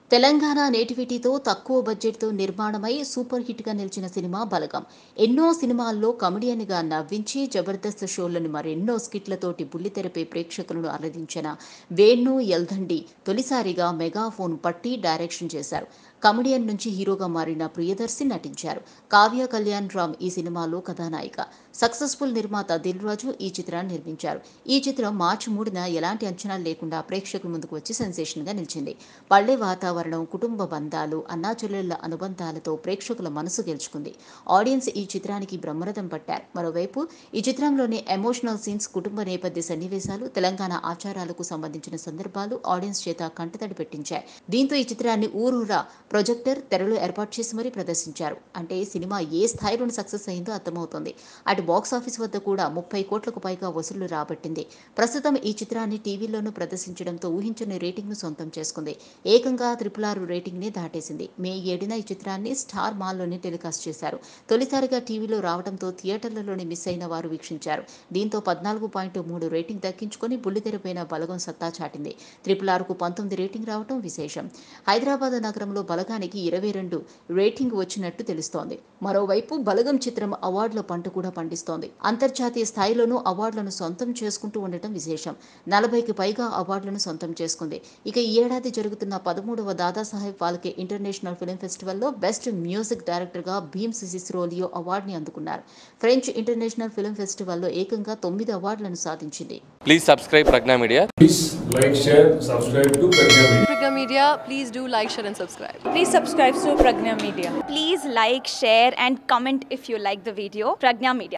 తెలంగాణ నేటివిటీతో తక్కువ బడ్జెట్తో నిర్మాణమై సూపర్ హిట్గా నిలిచిన సినిమా బలగం ఎన్నో సినిమాల్లో కమెడియన్గా నవ్వించి జబర్దస్త్ షోలను మరెన్నో స్కిట్లతోటి బుల్లితెరపై ప్రేక్షకులను అలరించిన వేణు ఎల్దండి తొలిసారిగా మెగాఫోన్ పట్టి డైరెక్షన్ చేశారు కమెడియన్ నుంచి హీరోగా మారిన ప్రియదర్శి నటించారు కావ్య కళ్యాణ్ రామ్ ఈ సినిమాలో కథానాయిక సక్సెస్ఫుల్ నిర్మాత దిల్ రాజు ఈ చిత్రాన్ని నిర్మించారు ఈ చిత్రం మార్చి మూడున ఎలాంటి అంచనాలు లేకుండా ప్రేక్షకుల ముందుకు వచ్చి సెన్సేషన్గా నిలిచింది పల్లె వాతావరణం కుటుంబ బంధాలు అన్నాచెల్లెళ్ల అనుబంధాలతో ప్రేక్షకుల మనసు గెలుచుకుంది ఆడియన్స్ ఈ చిత్రానికి బ్రహ్మరథం పట్టారు మరోవైపు ఈ చిత్రంలోని ఎమోషనల్ సీన్స్ కుటుంబ నేపథ్య సన్నివేశాలు తెలంగాణ ఆచారాలకు సంబంధించిన సందర్భాలు ఆడియన్స్ చేత కంటతడి పెట్టించాయి దీంతో ఈ చిత్రాన్ని ఊరూరా ప్రొజెక్టర్ తెరలో ఏర్పాటు చేసి మరీ ప్రదర్శించారు అంటే సినిమా ఏ స్థాయిలోని సక్సెస్ అయిందో అర్థమవుతోంది అటు బాక్స్ ఆఫీస్ వద్ద కూడా ముప్పై కోట్లకు పైగా వసూళ్లు రాబట్టింది ప్రస్తుతం ఈ చిత్రాన్ని టీవీలోనూ ప్రదర్శించడంతో ఊహించని రేటింగ్ను సొంతం చేసుకుంది ఏకంగా త్రిపుల్ ఆరు రేటింగ్ని దాటేసింది మే ఏడున ఈ చిత్రాన్ని స్టార్ మాల్లోనే టెలికాస్ట్ చేశారు తొలిసారిగా టీవీలో రావడంతో థియేటర్లలోనే మిస్ అయిన వారు వీక్షించారు దీంతో పద్నాలుగు పాయింట్ మూడు రేటింగ్ దక్కించుకొని బుల్లితెరపైన బలగం సత్తా చాటింది త్రిపుల్ ఆరుకు పంతొమ్మిది రేటింగ్ రావడం విశేషం హైదరాబాద్ నగరంలో బలగానికి ఇరవై రెండు రేటింగ్ వచ్చినట్టు తెలుస్తోంది మరోవైపు బలగం చిత్రం అవార్డుల పంట కూడా పండిస్తోంది అంతర్జాతీయ స్థాయిలోనూ అవార్డులను సొంతం చేసుకుంటూ ఉండటం విశేషం నలభైకి పైగా అవార్డులను సొంతం చేసుకుంది ఇక ఈ ఏడాది జరుగుతున్న పదమూడవ దాదాసాహెబ్ ఫాల్కే ఇంటర్నేషనల్ ఫిల్మ్ ఫెస్టివల్లో బెస్ట్ మ్యూజిక్ డైరెక్టర్గా భీమ్ సిసిస్రోలియో అవార్డుని అందుకున్నారు ఫ్రెంచ్ ఇంటర్నేషనల్ ఫిల్మ్ ఫెస్టివల్లో ఏకంగా తొమ్మిది అవార్డులను సాధించింది Please subscribe Pragna Media. Please like, share, subscribe to Pragya Media. Pragya Media, please do like, share, and subscribe. Please subscribe to Pragna Media. Please like, share, and comment if you like the video. Pragna Media.